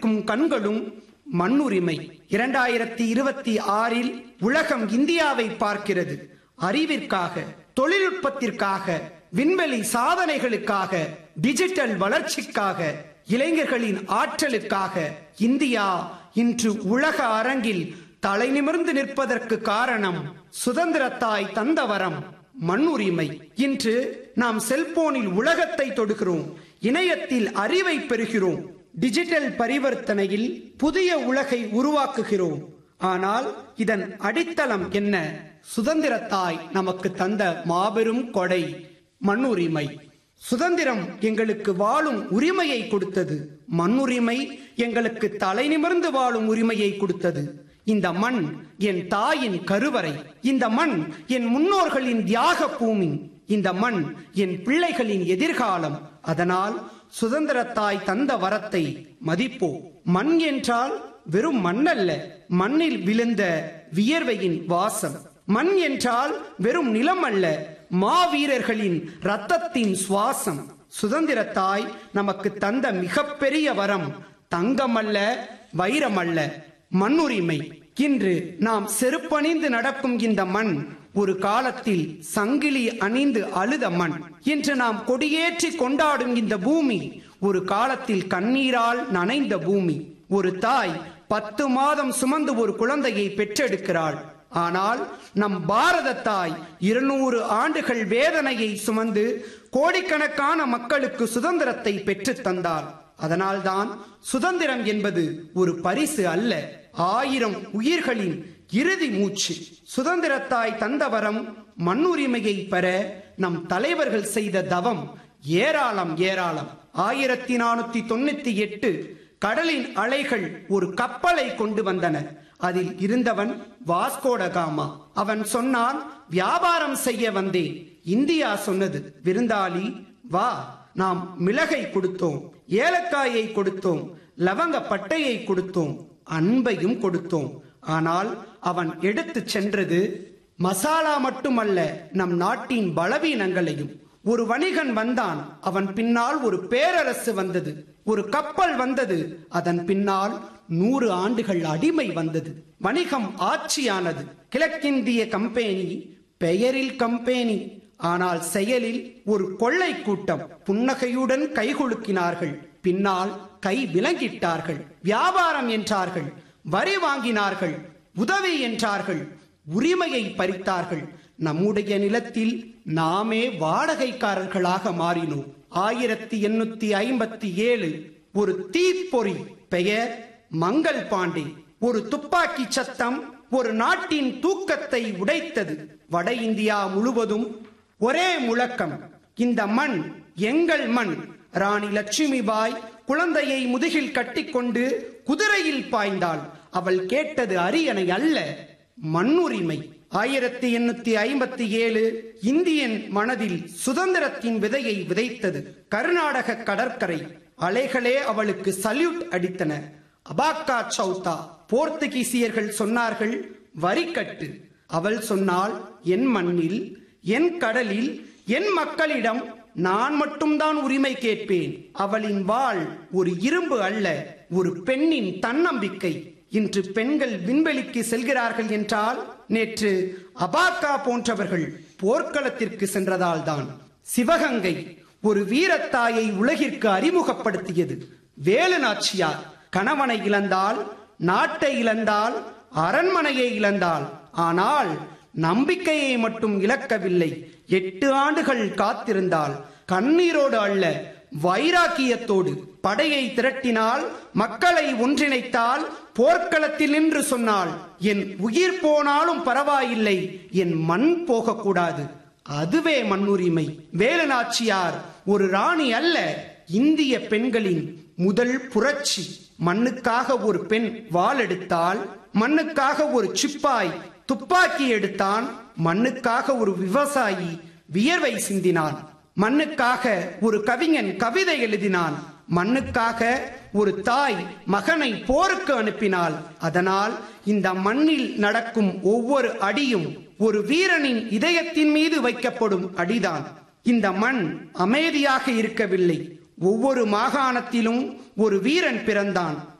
பார்த்திருக்கும் கண்களும் மண்ணுரிமை இரண்டாயிரத்தி இருபத்தி ஆறில் உலகம் இந்தியாவை பார்க்கிறது அறிவிற்காக தொழில்நுட்பத்திற்காக விண்வெளி சாதனைகளுக்காக டிஜிட்டல் வளர்ச்சிக்காக இளைஞர்களின் ஆற்றலுக்காக இந்தியா இன்று உலக அரங்கில் தலை நிமிர்ந்து நிற்பதற்கு காரணம் சுதந்திரத்தாய் தந்த வரம் மண்ணுரிமை இன்று நாம் செல்போனில் உலகத்தை தொடுகிறோம் இணையத்தில் அறிவை பெறுகிறோம் டிஜிட்டல் பரிவர்த்தனையில் புதிய உலகை உருவாக்குகிறோம் ஆனால் இதன் அடித்தளம் என்ன சுதந்திரத்தாய் நமக்கு தந்த மாபெரும் கொடை மண்ணுரிமை சுதந்திரம் எங்களுக்கு வாழும் உரிமையை கொடுத்தது மண்ணுரிமை எங்களுக்கு தலை நிமிர்ந்து வாழும் உரிமையை கொடுத்தது இந்த மண் என் தாயின் கருவறை இந்த மண் என் முன்னோர்களின் தியாக பூமி இந்த மண் என் பிள்ளைகளின் எதிர்காலம் அதனால் சுதந்திரத்தாய் தந்த வரத்தை மதிப்போ மண் என்றால் வெறும் மண்ணல்ல மண்ணில் விழுந்த வியர்வையின் வாசம் மண் என்றால் வெறும் நிலம் அல்ல மாவீரர்களின் ரத்தத்தின் சுவாசம் சுதந்திரத்தாய் நமக்கு தந்த மிகப்பெரிய வரம் தங்கம் அல்ல வைரம் அல்ல மண்ணுரிமை இன்று நாம் செருப்பணிந்து நடக்கும் இந்த மண் ஒரு காலத்தில் சங்கிலி அணிந்து அழுத மண் இன்று நாம் கொடியேற்றி கொண்டாடும் இந்த பூமி ஒரு காலத்தில் கண்ணீரால் நனைந்த பூமி ஒரு தாய் பத்து மாதம் சுமந்து ஒரு குழந்தையை பெற்றெடுக்கிறாள் ஆனால் நம் பாரத தாய் இருநூறு ஆண்டுகள் வேதனையை சுமந்து கோடிக்கணக்கான மக்களுக்கு சுதந்திரத்தை பெற்றுத் தந்தார் அதனால்தான் சுதந்திரம் என்பது ஒரு பரிசு அல்ல ஆயிரம் உயிர்களின் இறுதி மூச்சு சுதந்திரத்தாய் தந்தவரம் மண்ணுரிமையை பெற நம் தலைவர்கள் செய்த தவம் ஏராளம் ஏராளம் ஆயிரத்தி நானூத்தி தொண்ணூத்தி எட்டு கடலின் அலைகள் ஒரு கப்பலை கொண்டு வந்தன அதில் இருந்தவன் வாஸ்கோடகாமா அவன் சொன்னான் வியாபாரம் செய்ய வந்தேன் இந்தியா சொன்னது விருந்தாளி வா நாம் மிளகை கொடுத்தோம் ஏலக்காயை கொடுத்தோம் லவங்க பட்டையை கொடுத்தோம் அன்பையும் கொடுத்தோம் ஆனால் அவன் எடுத்து சென்றது மசாலா மட்டுமல்ல நம் நாட்டின் பலவீனங்களையும் ஒரு வணிகன் வந்தான் அவன் பின்னால் ஒரு பேரரசு வந்தது ஒரு கப்பல் வந்தது அதன் பின்னால் நூறு ஆண்டுகள் அடிமை வந்தது வணிகம் ஆட்சியானது கிழக்கிந்திய கம்பெனி பெயரில் கம்பெனி ஆனால் செயலில் ஒரு கொள்ளை கூட்டம் புன்னகையுடன் கைகுலுக்கினார்கள் பின்னால் கை விலங்கிட்டார்கள் வியாபாரம் என்றார்கள் வரி வாங்கினார்கள் உதவி என்றார்கள் உரிமையை பறித்தார்கள் நம்முடைய நிலத்தில் நாமே வாடகைக்காரர்களாக மாறினோம் ஆயிரத்தி எண்ணூத்தி ஐம்பத்தி ஏழு ஒரு தீப்பொறி பெயர் மங்கள் பாண்டே ஒரு துப்பாக்கி சத்தம் ஒரு நாட்டின் தூக்கத்தை உடைத்தது வட இந்தியா முழுவதும் ஒரே முழக்கம் இந்த மண் எங்கள் மண் ராணி லட்சுமிபாய் குழந்தையை முதுகில் கட்டிக்கொண்டு குதிரையில் பாய்ந்தாள் அவள் கேட்டது அரியணை அல்ல மண்ணுரிமை ஆயிரத்தி எண்ணூத்தி ஐம்பத்தி ஏழு இந்தியன் மனதில் சுதந்திரத்தின் விதையை விதைத்தது கர்நாடக கடற்கரை அலைகளே அவளுக்கு சல்யூட் அடித்தன அபாக்கா சௌதா போர்த்துகீசியர்கள் சொன்னார்கள் வரிக்கட்டு அவள் சொன்னாள் என் மண்ணில் என் கடலில் என் மக்களிடம் நான் மட்டும்தான் உரிமை கேட்பேன் அவளின் வாள் ஒரு இரும்பு அல்ல ஒரு பெண்ணின் தன்னம்பிக்கை இன்று பெண்கள் விண்வெளிக்கு செல்கிறார்கள் என்றால் நேற்று அபாக்கா போன்றவர்கள் போர்க்களத்திற்கு சென்றதால் தான் சிவகங்கை ஒரு வீரத்தாயை உலகிற்கு அறிமுகப்படுத்தியது வேலு நாச்சியார் கணவனை இழந்தால் நாட்டை இழந்தால் அரண்மனையை இழந்தாள் ஆனால் நம்பிக்கையை மட்டும் இழக்கவில்லை எட்டு ஆண்டுகள் காத்திருந்தால் கண்ணீரோடு அல்ல வைராக்கியத்தோடு படையை திரட்டினால் மக்களை ஒன்றிணைத்தால் போர்க்களத்தில் நின்று சொன்னால் என் உயிர் போனாலும் பரவாயில்லை என் மண் போகக்கூடாது அதுவே மண்ணுரிமை வேலுநாச்சியார் ஒரு ராணி அல்ல இந்திய பெண்களின் முதல் புரட்சி மண்ணுக்காக ஒரு பெண் வாள் எடுத்தால் மண்ணுக்காக ஒரு சிப்பாய் துப்பாக்கி எடுத்தான் மண்ணுக்காக ஒரு விவசாயி வியர்வை சிந்தினான் மண்ணுக்காக ஒரு கவிஞன் கவிதை எழுதினான் மண்ணுக்காக ஒரு தாய் மகனை போருக்கு அனுப்பினாள் அதனால் இந்த மண்ணில் நடக்கும் ஒவ்வொரு அடியும் ஒரு வீரனின் இதயத்தின் மீது வைக்கப்படும் அடிதான் இந்த மண் அமைதியாக இருக்கவில்லை ஒவ்வொரு மாகாணத்திலும் ஒரு வீரன் பிறந்தான்